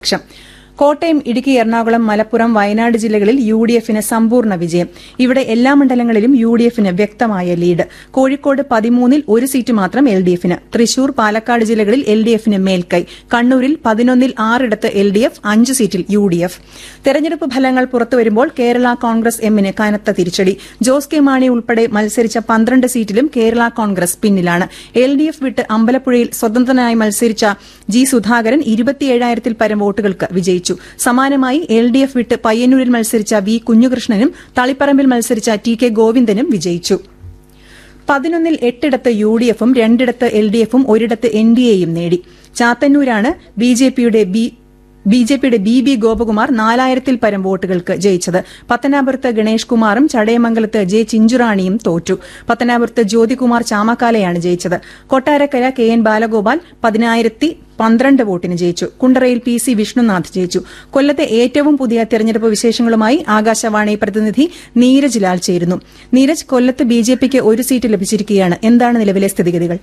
ലക്ഷം കോട്ടയം ഇടുക്കി എറണാകുളം മലപ്പുറം വയനാട് ജില്ലകളിൽ U D എഫിന് സമ്പൂർണ്ണ വിജയം ഇവിടെ എല്ലാ മണ്ഡലങ്ങളിലും യു ഡി എഫിന് വ്യക്തമായ ലീഡ് കോഴിക്കോട് പതിമൂന്നിൽ ഒരു സീറ്റ് മാത്രം എൽ ഡി എഫിന് തൃശൂർ പാലക്കാട് ജില്ലകളിൽ എൽ ഡി എഫിന് മേൽക്കൈ കണ്ണൂരിൽ പതിനൊന്നിൽ ആറിടത്ത് എൽ ഡി എഫ് അഞ്ച് സീറ്റിൽ യു ഡി എഫ് തെരഞ്ഞെടുപ്പ് ഫലങ്ങൾ പുറത്തുവരുമ്പോൾ കേരള കോൺഗ്രസ് എമ്മിന് കനത്ത തിരിച്ചടി ജോസ് കെ മാണി ഉൾപ്പെടെ മത്സരിച്ച പന്ത്രണ്ട് സീറ്റിലും കേരള കോൺഗ്രസ് പിന്നിലാണ് എൽ ഡി എഫ് വിട്ട് അമ്പലപ്പുഴയിൽ സ്വതന്ത്രനായി മത്സരിച്ച ജി സുധാകരൻ ഇരുപത്തിയേഴായിരത്തിൽ പരം വോട്ടുകൾക്ക് വിജയിച്ചു സമാനമായി എൽ ഡി എഫ് വിട്ട് പയ്യന്നൂരിൽ മത്സരിച്ച വി കുഞ്ഞുകൃഷ്ണനും തളിപ്പറമ്പിൽ മത്സരിച്ച ടി കെ ഗോവിന്ദനും വിജയിച്ചു പതിനൊന്നിൽ എട്ടിടത്ത് യു ഡി എഫും രണ്ടിടത്ത് എൽ ഡി എഫും ഒരിടത്ത് എൻ ഡി എയും നേടി ചാത്തന്നൂരാണ് ബി ജെ പിയുടെ ബി ബി ജെ പിയുടെ ബി ബി ഗോപകുമാർ നാലായിരത്തിൽ പരം വോട്ടുകൾക്ക് ജയിച്ചത് പത്തനാപുരത്ത് ഗണേഷ് കുമാറും ചടയമംഗലത്ത് ജെ ചിഞ്ചുറാണിയും തോറ്റു പത്തനാപുരത്ത് ജ്യോതികുമാർ ചാമക്കാലയാണ് ജയിച്ചത് കൊട്ടാരക്കര കെ എൻ ബാലഗോപാൽ പതിനായിരത്തി പന്ത്രണ്ട് വോട്ടിന് ജയിച്ചു കുണ്ടറയിൽ പി സി വിഷ്ണുനാഥ് ജയിച്ചു കൊല്ലത്തെ ഏറ്റവും പുതിയ തെരഞ്ഞെടുപ്പ് വിശേഷങ്ങളുമായി ആകാശവാണി പ്രതിനിധി നീരജ് ലാൽ ചേരുന്നു നീരജ് കൊല്ലത്ത് ബി ജെ പിക്ക് ഒരു സീറ്റ് ലഭിച്ചിരിക്കുകയാണ് എന്താണ് നിലവിലെ സ്ഥിതിഗതികൾ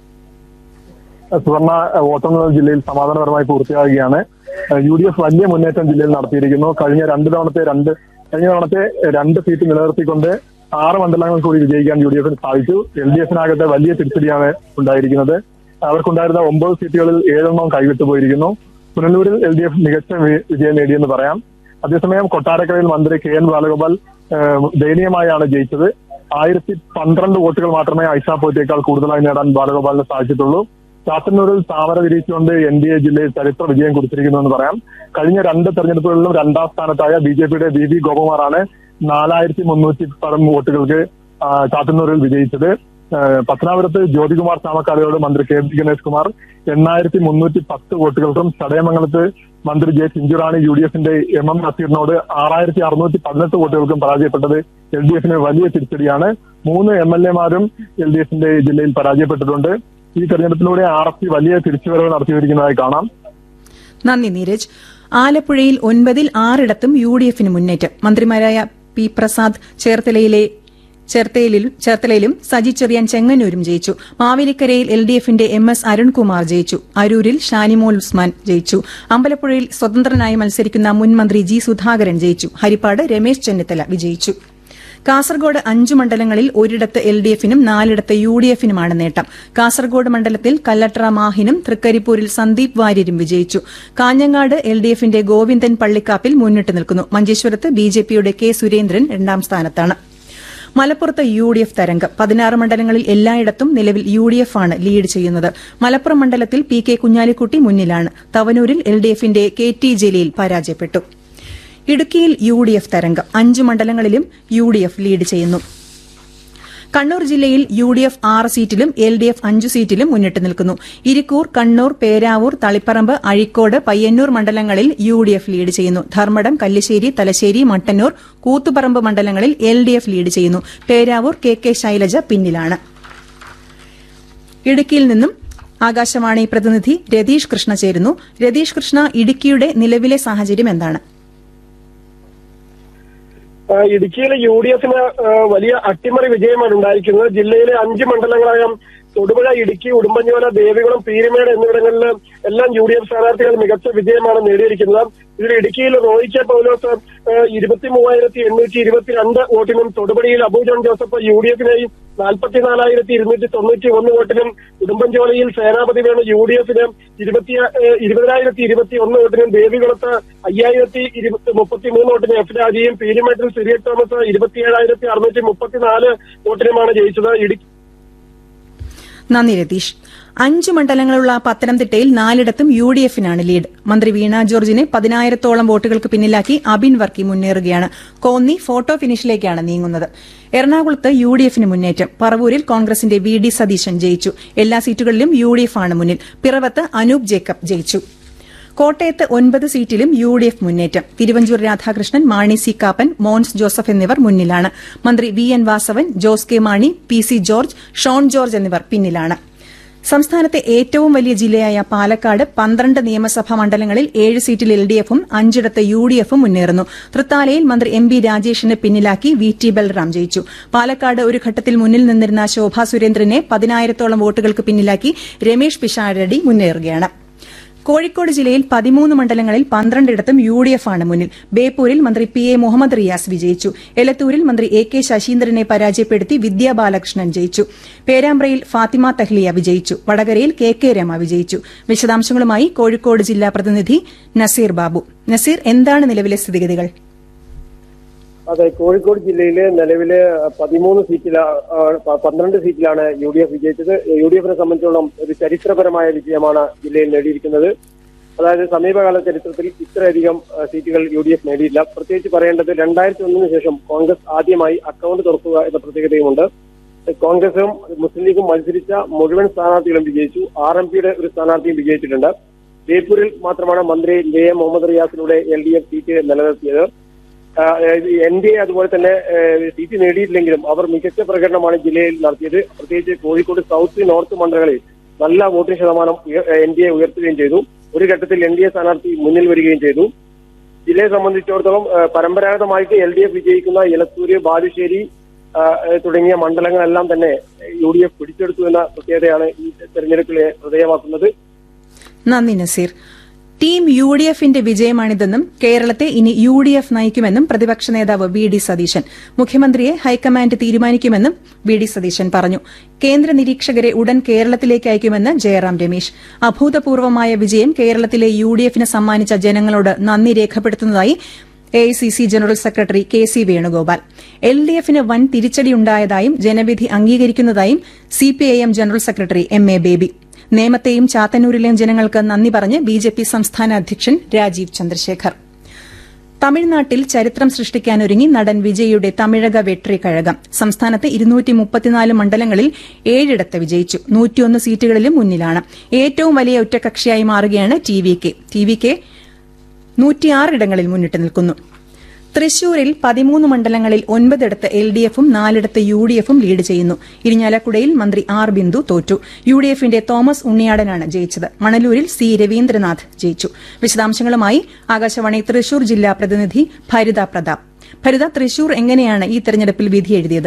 സുവർണ വോട്ടെണ്ണൽ ജില്ലയിൽ സമാധാനപരമായി പൂർത്തിയാകുകയാണ് യു ഡി എഫ് വലിയ മുന്നേറ്റം ജില്ലയിൽ നടത്തിയിരിക്കുന്നു കഴിഞ്ഞ രണ്ട് തവണത്തെ രണ്ട് കഴിഞ്ഞ തവണത്തെ രണ്ട് സീറ്റ് നിലനിർത്തിക്കൊണ്ട് ആറ് മണ്ഡലങ്ങൾ കൂടി വിജയിക്കാൻ യു ഡി എഫിന് സാധിച്ചു എൽ ഡി എഫിനാകട്ടെ വലിയ തിരിച്ചടിയാണ് ഉണ്ടായിരിക്കുന്നത് അവർക്കുണ്ടായിരുന്ന ഒമ്പത് സീറ്റുകളിൽ ഏഴെണ്ണം കൈവിട്ടു പോയിരിക്കുന്നു പുനലൂരിൽ എൽ ഡി എഫ് മികച്ച വി- വിജയം നേടിയെന്ന് പറയാം അതേസമയം കൊട്ടാരക്കരയിൽ മന്ത്രി കെ എൻ ബാലഗോപാൽ ഏഹ്, ദയനീയമായാണ് ജയിച്ചത് ആയിരത്തി പന്ത്രണ്ട് വോട്ടുകൾ മാത്രമേ ഐഷ പോറ്റേക്കാൾ കൂടുതലായി നേടാൻ ബാലഗോപാലിന് സാധിച്ചിട്ടുള്ളൂ ചാത്തന്നൂരിൽ താമര വിരിച്ചുകൊണ്ട് എൻ ഡി എ ജില്ലയിൽ ചരിത്ര വിജയം കുറിച്ചിരിക്കുന്നു എന്ന് പറയാം കഴിഞ്ഞ രണ്ട് തെരഞ്ഞെടുപ്പുകളിലും രണ്ടാം സ്ഥാനത്തായ ബി ജെ പിയുടെ ബി വി ഗോപകുമാറാണ് നാലായിരത്തി മുന്നൂറ്റി പരം വോട്ടുകൾക്ക് ആ, ചാത്തന്നൂരിൽ വിജയിച്ചത് ആ, പത്തനാപുരത്ത് ജ്യോതികുമാർ ചാമക്കാലയോട് മന്ത്രി കെ ബി ഗണേഷ് കുമാർ എണ്ണായിരത്തി മുന്നൂറ്റി പത്ത് വോട്ടുകൾക്കും ചടയമംഗലത്ത് മന്ത്രി ജെ ചിഞ്ചുറാണി യു ഡി എഫിന്റെ എം എം നസീറിനോട് ആറായിരത്തി അറുന്നൂറ്റി പതിനെട്ട് വോട്ടുകൾക്കും പരാജയപ്പെട്ടത് എൽ ഡി എഫിന് വലിയ തിരിച്ചടിയാണ് മൂന്ന് എം എൽ എമാരും എൽ ഡി എഫിന്റെ ജില്ലയിൽ പരാജയപ്പെട്ടിട്ടുണ്ട് ഈ തെരഞ്ഞെടുപ്പിലൂടെ ആർ എസ് പി വലിയ തിരിച്ചുവരവ് നടത്തിയിരിക്കുന്നതായി കാണാം നന്ദി നീരജ് ആലപ്പുഴയിൽ ഒൻപതിൽ ആറിടത്തും യു ഡി എഫിന് മുന്നേറ്റം മന്ത്രിമാരായ പി പ്രസാദ് ചേർത്തലയിലെ ചേർത്തലയിലും ചേർത്തലയിലും സജി ചെറിയാൻ ചെങ്ങന്നൂരും ജയിച്ചു മാവേലിക്കരയിൽ എൽ ഡി എഫിന്റെ എം എസ് അരുൺകുമാർ ജയിച്ചു അരൂരിൽ ഷാനിമോൾ ഉസ്മാൻ ജയിച്ചു അമ്പലപ്പുഴയിൽ സ്വതന്ത്രനായി മത്സരിക്കുന്ന മുൻ മന്ത്രി ജി സുധാകരൻ ജയിച്ചു ഹരിപ്പാട് രമേശ് ചെന്നിത്തല വിജയിച്ചു കാസർഗോഡ് അഞ്ചു മണ്ഡലങ്ങളിൽ ഒരിടത്ത് എൽ ഡി എഫിനും നാലിടത്ത് യു ഡി എഫിനുമാണ് നേട്ടം കാസർഗോഡ് മണ്ഡലത്തിൽ കല്ലട്ര മാഹിനും തൃക്കരിപ്പൂരിൽ സന്ദീപ് വാര്യരും വിജയിച്ചു കാഞ്ഞങ്ങാട് എൽ ഡി എഫിന്റെ ഗോവിന്ദൻ പള്ളിക്കാപ്പിൽ മുന്നിട്ട് നിൽക്കുന്നു മഞ്ചേശ്വരത്ത് ബി ജെ പിയുടെ കെ സുരേന്ദ്രൻ രണ്ടാം സ്ഥാനത്താണ് മലപ്പുറത്ത് യു ഡി എഫ് തരംഗം പതിനാറ് മണ്ഡലങ്ങളിൽ എല്ലായിടത്തും നിലവിൽ യു ഡി എഫ് ആണ് ലീഡ് ചെയ്യുന്നത് മലപ്പുറം മണ്ഡലത്തിൽ പി കെ കുഞ്ഞാലിക്കുട്ടി മുന്നിലാണ് തവനൂരിൽ എൽ ഡി എഫിന്റെ കെ ടി ജലീൽ പരാജയപ്പെട്ടു ഇടുക്കിയിൽ യു ഡി എഫ് തരംഗം അഞ്ച് മണ്ഡലങ്ങളിലും യു ഡി എഫ് ലീഡ് ചെയ്യുന്നു കണ്ണൂർ ജില്ലയിൽ യു ഡി എഫ് ആറ് സീറ്റിലും എൽ ഡി എഫ് അഞ്ചു സീറ്റിലും മുന്നിട്ട് നിൽക്കുന്നു ഇരിക്കൂർ കണ്ണൂർ പേരാവൂർ തളിപ്പറമ്പ് അഴീക്കോട് പയ്യന്നൂർ മണ്ഡലങ്ങളിൽ യു ഡി എഫ് ലീഡ് ചെയ്യുന്നു ധർമ്മടം കല്ലിശ്ശേരി തലശ്ശേരി മട്ടന്നൂർ കൂത്തുപറമ്പ് മണ്ഡലങ്ങളിൽ എൽ ഡി എഫ് ലീഡ് ചെയ്യുന്നു പേരാവൂർ കെ കെ ശൈലജ പിന്നിലാണ് ഇടുക്കിയിൽ നിന്നും ആകാശവാണി പ്രതിനിധി രതീഷ് കൃഷ്ണ ചേരുന്നു രതീഷ് കൃഷ്ണ ഇടുക്കിയുടെ നിലവിലെ സാഹചര്യം എന്താണ് ആ, ഇടുക്കിയിലെ യു ഡി എഫിന് ആ, വലിയ അട്ടിമറി വിജയമാണ് ഉണ്ടായിരിക്കുന്നത് ജില്ലയിലെ അഞ്ച് മണ്ഡലങ്ങളായ തൊടുപുഴ ഇടുക്കി ഉടുമ്പൻചോല ദേവികുളം പീരുമേട് എന്നിവിടങ്ങളിൽ എല്ലാം യു ഡി എഫ് സ്ഥാനാർത്ഥികൾ മികച്ച വിജയമാണ് നേടിയിരിക്കുന്നത് ഇതിൽ ഇടുക്കിയിൽ റോയി കെ പൗലോസ് ഇരുപത്തി മൂവായിരത്തി എണ്ണൂറ്റി ഇരുപത്തിരണ്ട് വോട്ടിനും തൊടുപുഴയിൽ അബു ജോൺ ജോസഫ് യു ഡി എഫിനെയും നാൽപ്പത്തിനാലായിരത്തി ഇരുന്നൂറ്റി തൊണ്ണൂറ്റി ഒന്ന് വോട്ടിനും ഉടുമ്പൻചോലയിൽ സേനാപതി വേണു യു ഡി എഫിന് ഇരുപത്തി ഏഹ് ഇരുപതിനായിരത്തി ഇരുപത്തി ഒന്ന് വോട്ടിനും ദേവികുളത്ത് അയ്യായിരത്തി മുപ്പത്തി മൂന്ന് വോട്ടിന് എഫ് രാജയും പീരുമേട്ടിൽ സിറിയക് തോമസ് ഇരുപത്തിയേഴായിരത്തി അറുന്നൂറ്റി മുപ്പത്തിനാല് വോട്ടിനുമാണ് ജയിച്ചത് ഇടുക്കി നന്ദി രതീഷ് അഞ്ച് മണ്ഡലങ്ങളുള്ള പത്തനംതിട്ടയിൽ നാലിടത്തും യു ഡി എഫിനാണ് ലീഡ് മന്ത്രി വീണ ജോർജിനെ പതിനായിരത്തോളം വോട്ടുകൾക്ക് പിന്നിലാക്കി അബിൻ വർക്കി മുന്നേറുകയാണ് കോന്നി ഫോട്ടോ ഫിനിഷിലേക്കാണ് നീങ്ങുന്നത് എറണാകുളത്ത് യു ഡി എഫിന് മുന്നേറ്റം പറവൂരിൽ കോൺഗ്രസിന്റെ വി ഡി സതീശൻ ജയിച്ചു എല്ലാ സീറ്റുകളിലും യു ഡി എഫ് ആണ് മുന്നിൽ പിറവത്ത് അനൂപ് ജേക്കബ് ജയിച്ചു കോട്ടയത്ത് ഒൻപത് സീറ്റിലും യു ഡി എഫ് മുന്നേറ്റം തിരുവഞ്ചൂർ രാധാകൃഷ്ണൻ മാണി സി കാപ്പൻ മോൻസ് ജോസഫ് എന്നിവർ മുന്നിലാണ് മന്ത്രി V N Vasavan Jose K Mani P C George Shone George എന്നിവർ പിന്നിലാണ് സംസ്ഥാനത്തെ ഏറ്റവും വലിയ ജില്ലയായ പാലക്കാട് പന്ത്രണ്ട് നിയമസഭാ മണ്ഡലങ്ങളിൽ ഏഴ് സീറ്റിൽ എൽ ഡി എഫും അഞ്ചിടത്ത് യു ഡി എഫും മുന്നേറുന്നു തൃത്താലയിൽ മന്ത്രി എം ബി രാജേഷിനെ പിന്നിലാക്കി വി ടി ബൽറാം ജയിച്ചു പാലക്കാട് ഒരു ഘട്ടത്തിൽ മുന്നിൽ നിന്നിരുന്ന ശോഭാ സുരേന്ദ്രനെ പതിനായിരത്തോളം വോട്ടുകൾക്ക് പിന്നിലാക്കി രമേഷ് പിഷാരടി മുന്നേറുകയാണ് കോഴിക്കോട് ജില്ലയിൽ പതിമൂന്ന് മണ്ഡലങ്ങളിൽ പന്ത്രണ്ടിടത്തും യു ഡി എഫ് ആണ് മുന്നിൽ ബേപ്പൂരിൽ മന്ത്രി പി എ മുഹമ്മദ് റിയാസ് വിജയിച്ചു എലത്തൂരിൽ മന്ത്രി എ കെ ശശീന്ദ്രനെ പരാജയപ്പെടുത്തി വിദ്യാ ബാലകൃഷ്ണൻ ജയിച്ചു പേരാമ്പ്രയിൽ ഫാത്തിമ തഹ്ലിയ വിജയിച്ചു വടകരയിൽ കെ കെ രമ വിജയിച്ചു വിശദാംശങ്ങളുമായി കോഴിക്കോട് ജില്ലാ പ്രതിനിധി നസീർ ബാബു നസീർ എന്താണ് നിലവിലെ സ്ഥിതിഗതികൾ അതെ കോഴിക്കോട് ജില്ലയിലെ നിലവിലെ പതിമൂന്ന് സീറ്റില ആ, പ- പന്ത്രണ്ട് സീറ്റിലാണ് യു ഡി എഫ് വിജയിച്ചത് യു ഡി എഫിനെ സംബന്ധിച്ചോളം ഒരു ചരിത്രപരമായ വിജയമാണ് ജില്ലയിൽ നേടിയിരിക്കുന്നത് അതായത് സമീപകാല ചരിത്രത്തിൽ ഇത്രയധികം ആ, സീറ്റുകൾ യു ഡി എഫ് നേടിയില്ല പ്രത്യേകിച്ച് പറയേണ്ടത് രണ്ടായിരത്തി ഒന്നിന് ശേഷം കോൺഗ്രസ് ആദ്യമായി അക്കൗണ്ട് തുറക്കുക എന്ന പ്രത്യേകതയുമുണ്ട് കോൺഗ്രസും മുസ്ലിം ലീഗും മത്സരിച്ച മുഴുവൻ സ്ഥാനാർത്ഥികളും വിജയിച്ചു ആർ എം പിയുടെ ഒരു സ്ഥാനാർത്ഥിയും വിജയിച്ചിട്ടുണ്ട് ബേപ്പൂരിൽ മാത്രമാണ് മന്ത്രി എ എം മുഹമ്മദ് റിയാസിലൂടെ എൽ ഡി എഫ് സീറ്റ് നിലനിർത്തിയത് എൻ ഡി എ അതുപോലെ തന്നെ ഏഹ്, സീറ്റ് നേടിയിട്ടില്ലെങ്കിലും അവർ മികച്ച പ്രകടനമാണ് ജില്ലയിൽ നടത്തിയത് പ്രത്യേകിച്ച് കോഴിക്കോട് സൗത്ത് നോർത്ത് മണ്ഡലങ്ങളിൽ നല്ല വോട്ടിംഗ് ശതമാനം എൻ ഡി എ ഉയർത്തുകയും ചെയ്തു ഒരു ഘട്ടത്തിൽ എൻ ഡി എ സ്ഥാനാർത്ഥി മുന്നിൽ വരികയും ചെയ്തു ജില്ലയെ സംബന്ധിച്ചിടത്തോളം ഏഹ്, പരമ്പരാഗതമായിട്ട് എൽ ഡി എഫ് വിജയിക്കുന്ന എലത്തൂര് ബാലുശ്ശേരി ആഹ്, ഏഹ്, തുടങ്ങിയ മണ്ഡലങ്ങളെല്ലാം തന്നെ യു ഡി എഫ് പിടിച്ചെടുത്തു എന്ന പ്രത്യേകതയാണ് ഈ തെരഞ്ഞെടുപ്പിലെ ഹൃദയമാക്കുന്നത് നന്ദി നസീർ ടീം യു ഡി എഫിന്റെ വിജയമാണിതെന്നും കേരളത്തെ ഇനി യു ഡി എഫ് നയിക്കുമെന്നും പ്രതിപക്ഷ നേതാവ് വി ഡി സതീശൻ മുഖ്യമന്ത്രിയെ ഹൈക്കമാൻഡ് തീരുമാനിക്കുമെന്നും വി ഡി സതീശൻ പറഞ്ഞു കേന്ദ്ര നിരീക്ഷകരെ ഉടൻ കേരളത്തിലേക്ക് അയക്കുമെന്ന് ജയറാം രമേശ് അഭൂതപൂർവമായ വിജയം കേരളത്തിലെ യു ഡി എഫിന് സമ്മാനിച്ച ജനങ്ങളോട് നന്ദി രേഖപ്പെടുത്തുന്നതായി A I C C general secretary K C Venugopal L D എഫിന് വൻ തിരിച്ചടിയുണ്ടായതായും ജനവിധി അംഗീകരിക്കുന്നതായും CPIM general secretary M A Baby നേമത്തെയും ചാത്തന്നൂരിലെയും ജനങ്ങൾക്ക് നന്ദി പറഞ്ഞ് ബിജെപി സംസ്ഥാന അധ്യക്ഷൻ രാജീവ് ചന്ദ്രശേഖർ തമിഴ്നാട്ടിൽ ചരിത്രം സൃഷ്ടിക്കാനൊരുങ്ങി നടൻ വിജയിയുടെ തമിഴക വെട്രി കഴകം സംസ്ഥാനത്ത് ഇരുന്നൂറ്റി മുപ്പത്തിനാല് മണ്ഡലങ്ങളിൽ ഏഴിടത്ത് വിജയിച്ചു നൂറ്റിയൊന്ന് സീറ്റുകളിലും മുന്നിലാണ് ഏറ്റവും വലിയ ഒറ്റകക്ഷിയായി മാറുകയാണ് T V K T V K നൂറ്റിയാറിടങ്ങളിൽ മുന്നിട്ട് നിൽക്കുന്നു തൃശൂരിൽ പതിമൂന്ന് മണ്ഡലങ്ങളിൽ ഒൻപതിടത്ത് എൽ ഡി എഫും നാലിടത്ത് യു ഡി എഫും ലീഡ് ചെയ്യുന്നു ഇരിഞ്ഞാലക്കുടയിൽ മന്ത്രി ആർ ബിന്ദു തോറ്റു യു ഡി എഫിന്റെ തോമസ് ഉണ്ണിയാടനാണ് ജയിച്ചത് മണലൂരിൽ സി രവീന്ദ്രനാഥ് ജയിച്ചു വിശദാംശങ്ങളുമായി ആകാശവാണി തൃശൂർ ജില്ലാ പ്രതിനിധി ഭരിത പ്രതാപ് ഭരിത തൃശൂർ എങ്ങനെയാണ് ഈ തെരഞ്ഞെടുപ്പിൽ വിധിയെഴുതിയത്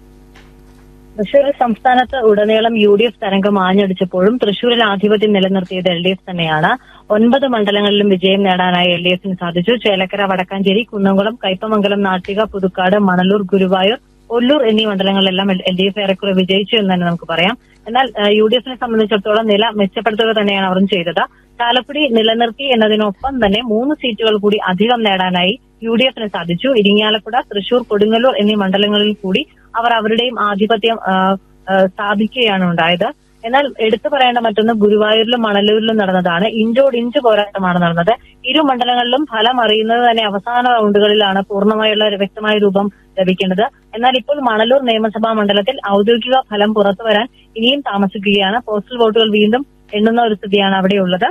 തൃശൂർ സംസ്ഥാനത്ത് ഉടനീളം യു ഡി എഫ് തരംഗം ആഞ്ഞടിച്ചപ്പോഴും തൃശൂരിൽ ആധിപത്യം നിലനിർത്തിയത് എൽ ഡി എഫ് തന്നെയാണ് ഒൻപത് മണ്ഡലങ്ങളിലും വിജയം നേടാനായി എൽ ഡി എഫിന് സാധിച്ചു ചേലക്കര വടക്കാഞ്ചേരി കുന്നംകുളം കയ്പമംഗലം നാട്ടിക പുതുക്കാട് മണലൂർ ഗുരുവായൂർ ഒല്ലൂർ എന്നീ മണ്ഡലങ്ങളിലെല്ലാം എൽ ഡി എഫ് ഏറെക്കുറെ വിജയിച്ചു എന്ന് തന്നെ നമുക്ക് പറയാം എന്നാൽ യു ഡി എഫിനെ സംബന്ധിച്ചിടത്തോളം നില മെച്ചപ്പെടുത്തുക തന്നെയാണ് അവർ ചെയ്തത് ചാലക്കുടി നിലനിർത്തി എന്നതിനൊപ്പം തന്നെ മൂന്ന് സീറ്റുകൾ കൂടി അധികം നേടാനായി യു ഡി എഫിന് സാധിച്ചു ഇരിങ്ങാലക്കുട തൃശൂർ കൊടുങ്ങല്ലൂർ എന്നീ മണ്ഡലങ്ങളിൽ കൂടി അവർ അവരുടെയും ആധിപത്യം ആ, ആ, സ്ഥാപിക്കുകയാണ് ഉണ്ടായത് എന്നാൽ എടുത്തു പറയേണ്ട മറ്റൊന്ന് ഗുരുവായൂരിലും മണലൂരിലും നടന്നതാണ് ഇഞ്ചോട് ഇഞ്ച് പോരാട്ടമാണ് നടന്നത് ഇരു മണ്ഡലങ്ങളിലും ഫലം അറിയുന്നത് തന്നെ അവസാന റൗണ്ടുകളിലാണ് പൂർണ്ണമായുള്ള ഒരു വ്യക്തമായ രൂപം ലഭിക്കേണ്ടത് എന്നാൽ ഇപ്പോൾ മണലൂർ നിയമസഭാ മണ്ഡലത്തിൽ ഔദ്യോഗിക ഫലം പുറത്തു വരാൻ ഇനിയും താമസിക്കുകയാണ് പോസ്റ്റൽ വോട്ടുകൾ വീണ്ടും എണ്ണുന്ന ഒരു സ്ഥിതിയാണ് അവിടെയുള്ളത്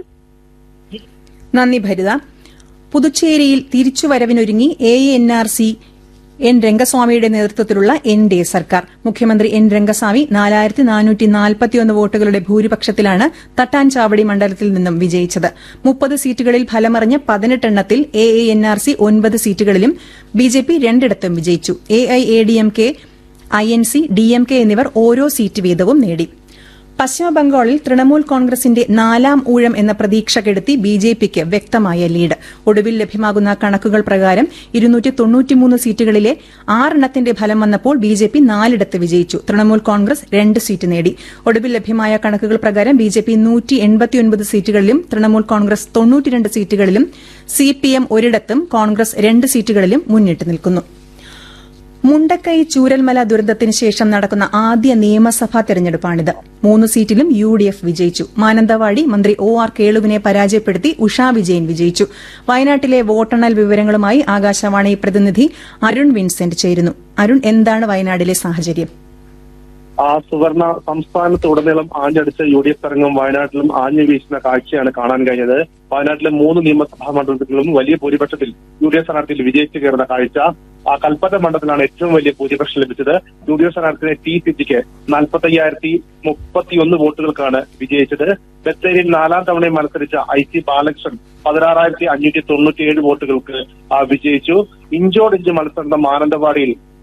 നന്ദി ഭരിത പുതുച്ചേരിയിൽ തിരിച്ചുവരവിനൊരുങ്ങി A N R C N രംഗസ്വാമിയുടെ നേതൃത്വത്തിലുള്ള എൻ ഡി എ സർക്കാർ മുഖ്യമന്ത്രി എൻ രംഗസ്വാമി നാലായിരത്തി നാനൂറ്റി നാൽപ്പത്തിയൊന്ന് വോട്ടുകളുടെ ഭൂരിപക്ഷത്തിലാണ് തട്ടാൻചാവടി മണ്ഡലത്തിൽ നിന്നും വിജയിച്ചത് മുപ്പത് സീറ്റുകളിൽ ഫലമറിഞ്ഞ പതിനെട്ടെണ്ണത്തിൽ A A N R C ഒൻപത് സീറ്റുകളിലും ബി ജെ പി രണ്ടിടത്തും വിജയിച്ചു A I A D M K I N C D M K എന്നിവർ ഓരോ സീറ്റ് വീതവും നേടി പശ്ചിമബംഗാളിൽ തൃണമൂൽ കോൺഗ്രസിന്റെ നാലാം ഊഴം എന്ന പ്രതീക്ഷ കെടുത്തി ബി ജെ പിക്ക് വ്യക്തമായ ലീഡ് ഒടുവിൽ ലഭ്യമാകുന്ന കണക്കുകൾ പ്രകാരം ഇരുന്നൂറ്റി തൊണ്ണൂറ്റിമൂന്ന് സീറ്റുകളിലെ ആറെണ്ണത്തിന്റെ ഫലം വന്നപ്പോൾ ബി ജെ പി നാലിടത്ത് വിജയിച്ചു തൃണമൂൽ കോൺഗ്രസ് രണ്ട് സീറ്റ് നേടി ഒടുവിൽ ലഭ്യമായ കണക്കുകൾ പ്രകാരം ബി ജെ പി നൂറ്റി എൺപത്തിയൊൻപത് സീറ്റുകളിലും തൃണമൂൽ കോൺഗ്രസ് തൊണ്ണൂറ്റിരണ്ട് സീറ്റുകളിലും സി പി എം ഒരിടത്തും കോൺഗ്രസ് രണ്ട് സീറ്റുകളിലും മുന്നിട്ട് നിൽക്കുന്നു മുണ്ടക്കൈ ചൂരൽമല ദുരന്തത്തിന് ശേഷം നടക്കുന്ന ആദ്യ നിയമസഭാ തെരഞ്ഞെടുപ്പാണിത് മൂന്ന് സീറ്റിലും യു ഡി എഫ് വിജയിച്ചു മാനന്തവാടി മന്ത്രി ഒ ആർ കേളുവിനെ പരാജയപ്പെടുത്തി ഉഷാ വിജയൻ വിജയിച്ചു വയനാട്ടിലെ വോട്ടെണ്ണൽ വിവരങ്ങളുമായി ആകാശവാണി പ്രതിനിധി അരുൺ വിൻസെന്റ് ചേരുന്നു അരുൺ എന്താണ് വയനാട്ടിലെ സാഹചര്യം ആ സുവർണ സംസ്ഥാനത്ത് ഉടനീളം ആഞ്ഞടിച്ച യു ഡി എഫ് തരംഗം വയനാട്ടിലും ആഞ്ഞു വീശുന്ന കാഴ്ചയാണ് കാണാൻ കഴിഞ്ഞത് വയനാട്ടിലെ മൂന്ന് നിയമസഭാ മണ്ഡലത്തിലും വലിയ ഭൂരിപക്ഷത്തിൽ യു ഡി എഫ് സ്ഥാനാർത്ഥിയിൽ വിജയിച്ചു കയറുന്ന കാഴ്ച ആ കൽപ്പറ്റ മണ്ഡലത്തിലാണ് ഏറ്റവും വലിയ ഭൂരിപക്ഷം ലഭിച്ചത് യു ഡി എഫ് സ്ഥാനാർത്ഥിയെ ടി സിറ്റിക്ക് നാൽപ്പത്തി അയ്യായിരത്തി മുപ്പത്തിയൊന്ന് വോട്ടുകൾക്കാണ് വിജയിച്ചത് ബത്തേരിയിൽ നാലാം തവണയും മത്സരിച്ച ഐ സി ബാലകൃഷ്ണൻ പതിനാറായിരത്തി അഞ്ഞൂറ്റി തൊണ്ണൂറ്റിയേഴ് വോട്ടുകൾക്ക് ആ, വിജയിച്ചു ഇഞ്ചോടിഞ്ച് മത്സരം മാനന്തവാടിയിൽ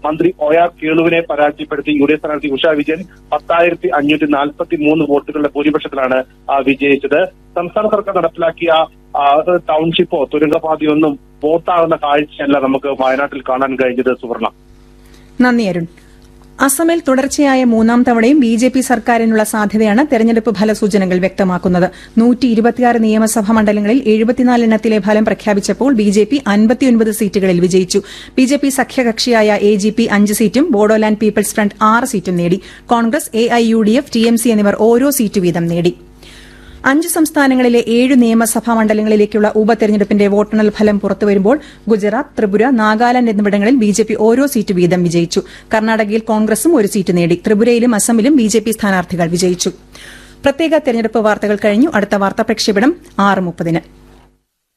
മന്ത്രി ഒ ആർ കേളുവിനെ പരാജയപ്പെടുത്തി യു ഡി എഫ് സ്ഥാനാർത്ഥി ഉഷ വിജയൻ പത്തായിരത്തി അഞ്ഞൂറ്റി നാൽപ്പത്തി മൂന്ന് വോട്ടുകളുടെ ഭൂരിപക്ഷത്തിലാണ് ആ, വിജയിച്ചത് സംസ്ഥാന സർക്കാർ നടപ്പിലാക്കിയ ആ, ടൗൺഷിപ്പോ തുരങ്കപാതയൊന്നും വോട്ടാകുന്ന കാഴ്ചയല്ല നമുക്ക് വയനാട്ടിൽ കാണാൻ കഴിഞ്ഞത് സുവർണ നന്ദി അരുൺ അസമിൽ തുടർച്ചയായ മൂന്നാം തവണയും ബി ജെ പി സർക്കാരിനുള്ള സാധ്യതയാണ് തെരഞ്ഞെടുപ്പ് ഫലസൂചനകൾ വ്യക്തമാക്കുന്നത് നൂറ്റി ഇരുപത്തിയാറ് നിയമസഭാ മണ്ഡലങ്ങളിൽ എഴുപത്തിനാലെണ്ണത്തിലെ ഫലം പ്രഖ്യാപിച്ചപ്പോൾ ബി ജെ പി അൻപത്തിയൊൻപത് സീറ്റുകളിൽ വിജയിച്ചു ബി ജെ പി സഖ്യകക്ഷിയായ എ ജി പി അഞ്ച് സീറ്റും ബോഡോലാൻഡ് പീപ്പിൾസ് ഫ്രണ്ട് ആറ് സീറ്റും നേടി Congress A I U D F T M C എന്നിവർ ഓരോ സീറ്റ് വീതം നേടി അഞ്ച് സംസ്ഥാനങ്ങളിലെ ഏഴ് നിയമസഭാ മണ്ഡലങ്ങളിലേക്കുള്ള ഉപതെരഞ്ഞെടുപ്പിന്റെ വോട്ടെണ്ണൽ ഫലം പുറത്തുവരുമ്പോൾ ഗുജറാത്ത് ത്രിപുര നാഗാലാന്റ് എന്നിവിടങ്ങളിൽ ബിജെപി ഓരോ സീറ്റ് വീതം വിജയിച്ചു കർണാടകയിൽ കോൺഗ്രസും ഒരു സീറ്റ് നേടി ത്രിപുരയിലും അസമിലും ബിജെപി സ്ഥാനാർത്ഥികൾ വിജയിച്ചു പ്രത്യേക തെരഞ്ഞെടുപ്പ് വാർത്തകൾ കഴിഞ്ഞു അടുത്ത വാർത്താ പ്രക്ഷേപണം ആറ് മുപ്പതിന്